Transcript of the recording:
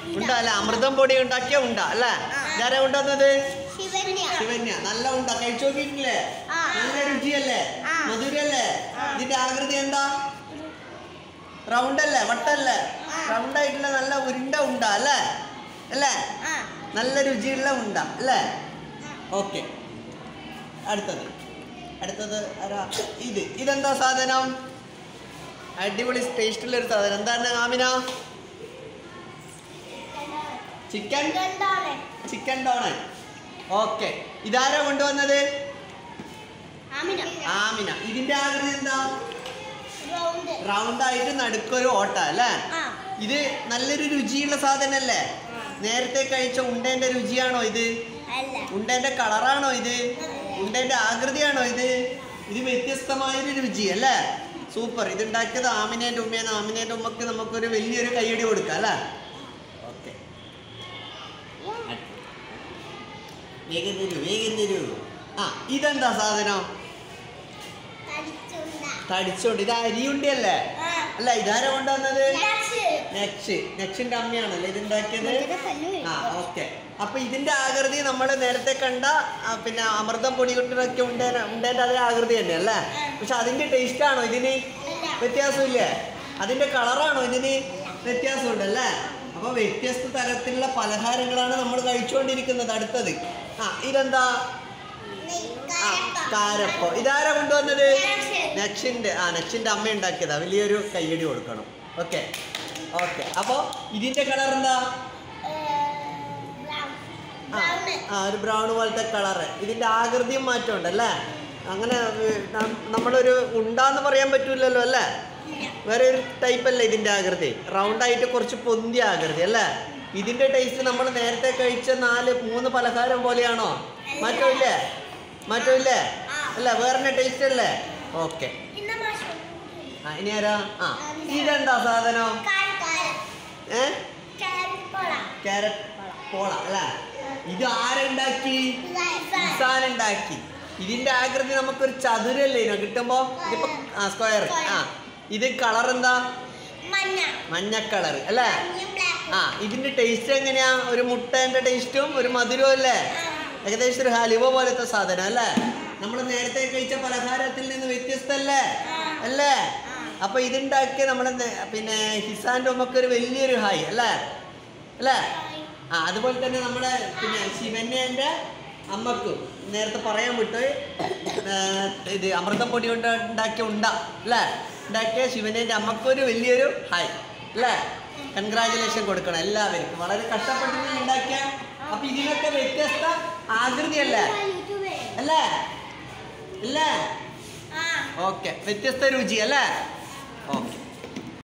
ഉണ്ട അല്ല അമൃതം പൊടി ഉണ്ടാക്കിയ ഉണ്ട അല്ലേ ഇതാരാ കൊണ്ടുവന്നത് ശിവന്യ ശിവന്യ നല്ല ഉണ്ട കഴിച്ചു നോക്കിയിട്ടില്ലേ ആ. നല്ല രുചിയല്ലേ ആ. മധുരല്ലേ ഇതിന്റെ ആകൃതി എന്താ റൗണ്ട് അല്ലേ വട്ടല്ലേ റൗണ്ട് ആയിട്ടുള്ള നല്ല ഉരുണ്ട ഉണ്ട അല്ലേ അല്ലേ ആ നല്ല രുചിയുള്ള ഉണ്ട അല്ലേ ഓക്കെ അടുത്തത് അടുത്തത് ആരാ ഇത് ഇതെന്താ സാധനം അടിപൊളി ടേസ്റ്റുള്ള ഒരു സാധനം എന്താണ് ആമിന ചിക്കൻ എന്താണ് ചിക്കൻ ഡോണറ്റ് ഓക്കെ ഇതാരാ കൊണ്ടുവന്നത് ആമിന ആമിന ഇതിന്റെ ആകൃതി എന്താ റൗണ്ട് റൗണ്ട് ആയിട്ട് നടുക്കൊരു ഓട്ട അല്ലേ ആ ഇത് നല്ലൊരു രുചിയുള്ള സാധനല്ലേ നേരത്തെ കഴിച്ച ഉണ്ടേന്റെ രുചിയാണോ ഇത് അല്ല ഉണ്ടേന്റെ കളറാണോ ഇത് ഉണ്ടേന്റെ ആകൃതിയാണോ ഇത് ഇത് വ്യത്യസ്തമായൊരു രുചി അല്ലേ സൂപ്പർ ഇത് ഉണ്ടാക്കിയത് ആമിനേന്റെ ഉമ്മയാണ് ആമിനേന്റെ ഉമ്മക്ക് നമുക്കൊരു വലിയൊരു കൈയടി കൊടുക്കാം അല്ലേ ഓക്കെ വേഗം തരൂ വേഗം തരൂ ആ ഇതെന്താ സാധനം തടിച്ചുണ്ട തടിച്ചോണ്ട് ഇത് അരിയുണ്ടിയല്ലേ ആ അല്ല ഇതാരാ കൊണ്ടുവന്നത് ലക്ഷ്. നെക്സ് നെക്സിന്റെ അമ്മയാണല്ലേ ഇത് ഉണ്ടാക്കിയത് ഇതിന്റെ പല്ല് വരും. ആ ഓക്കെ അപ്പൊ ഇതിന്റെ ആകൃതി നമ്മൾ നേരത്തെ കണ്ട ആ, പിന്നെ അമൃതം പൊടി കൊണ്ടൊക്കെ ഉണ്ടേന ഉണ്ടേന്റെ അതേ ആകൃതി തന്നെ അല്ലേ പക്ഷെ അതിന്റെ ടേസ്റ്റ് ആണോ ഇതിന് അല്ല. വ്യത്യാസമില്ലേ അതിന്റെ കളറാണോ ഇതിന് വ്യത്യാസമുണ്ട് അല്ലേ അപ്പൊ വ്യത്യസ്ത തരത്തിലുള്ള പലഹാരങ്ങളാണ് നമ്മൾ കഴിച്ചുകൊണ്ടിരിക്കുന്നത് അടുത്തത് ആ ഇതെന്താ ആ കാരക്ക. കാരപ്പോ ഇതാരാ കൊണ്ടുവന്നത് നെക്സ്. നെക്സിന്റെ ആ നെക്സിന്റെ അമ്മ ഉണ്ടാക്കിയതാ വലിയൊരു കയ്യടി കൊടുക്കണം ഓക്കെ ഓക്കെ അപ്പോ ഇതിന്റെ കളർ എന്താ ഏ, brown. ആ, Brown. ആ ഒരു ബ്രൗൺ പോലത്തെ കളറ് ഇതിന്റെ ആകൃതിയും മാറ്റമുണ്ട് അല്ലേ അങ്ങനെ ഏർ, നം- നമ്മളൊരു ഉണ്ടാന്ന് പറയാൻ പറ്റൂലല്ലോ അല്ലേ വേറെ ഒരു ടൈപ്പ് അല്ലേ ഇതിന്റെ ആകൃതി റൗണ്ട് ആയിട്ട് കുറച്ച് പൊന്തിയ ആകൃതി അല്ലേ ഇതിന്റെ ടേസ്റ്റ് നമ്മൾ നേരത്തെ കഴിച്ച നാല് മൂന്ന് പലഹാരം പോലെയാണോ മാറ്റമില്ലേ മാറ്റമില്ലേ ആ. അല്ല വേറെ ടേസ്റ്റ് അല്ലേ ഓക്കെ ഇന്ന മാഷ്. ആ ഇനി ആരാ ആ ഇതെന്താ സാധനം കാര- കാര. ഏ കാരപ്പോള. ക്യാരറ്റ് പോള അല്ലേ ഇത് ആരുണ്ടാക്കി ഇതാ. ഇസാൻ ഉണ്ടാക്കി ഇതിന്റെ ആകൃതി നമുക്കൊരു ചതുരല്ലേ ഇതിനോ കിട്ടുമ്പോ ഇതിപ്പോ ആ സ്ക്വയർ ആ ഇത് കളർ എന്താ മഞ്ഞ മഞ്ഞ കളർ അല്ലേ മഞ്ഞ ബ്ലാക്ക് ആ ഇതിന്റെ ടേസ്റ്റ് എങ്ങനെയാ ഒരു മുട്ടേന്റെ ടേസ്റ്റും ഒരു മധുരവും അല്ലേ ഏകദേശം ഒരു ഹലുവ പോലത്തെ സാധനം അല്ലേ നമ്മൾ നേരത്തെ കഴിച്ച പലഹാരത്തിൽ നിന്ന് വ്യത്യസ്തല്ലേ അല്ലേ അപ്പൊ ഇതുണ്ടാക്കിയ നമ്മുടെ നേ- പിന്നെ ഹിസാന്റെ ഉമ്മക്ക് ഒരു വലിയൊരു ഹായ് അല്ലേ അല്ലേ ആ അതുപോലെ തന്നെ നമ്മുടെ പിന്നെ ശിവന്യന്റെ അമ്മക്കും നേരത്തെ പറയാൻ വിട്ട് ഏ, ഇത് അമൃതം പൊടി കൊണ്ട് ഉണ്ടാക്കിയ ഉണ്ട അല്ലേ ഉണ്ടാക്കിയ ശിവന്യന്റെ അമ്മക്കും ഒരു വലിയൊരു ഹായ് അല്ലേ കൺഗ്രാചുലേഷൻ കൊടുക്കണം എല്ലാവർക്കും വളരെ കഷ്ടപ്പെട്ട് ഉണ്ടാക്കിയ അപ്പൊ ഇതിനൊക്കെ വ്യത്യസ്ത ആകൃതിയല്ലേ യൂട്യൂബേ അല്ലേ അല്ലേ ആ ഓക്കെ വ്യത്യസ്ത രുചി അല്ലേ ഓക്കെ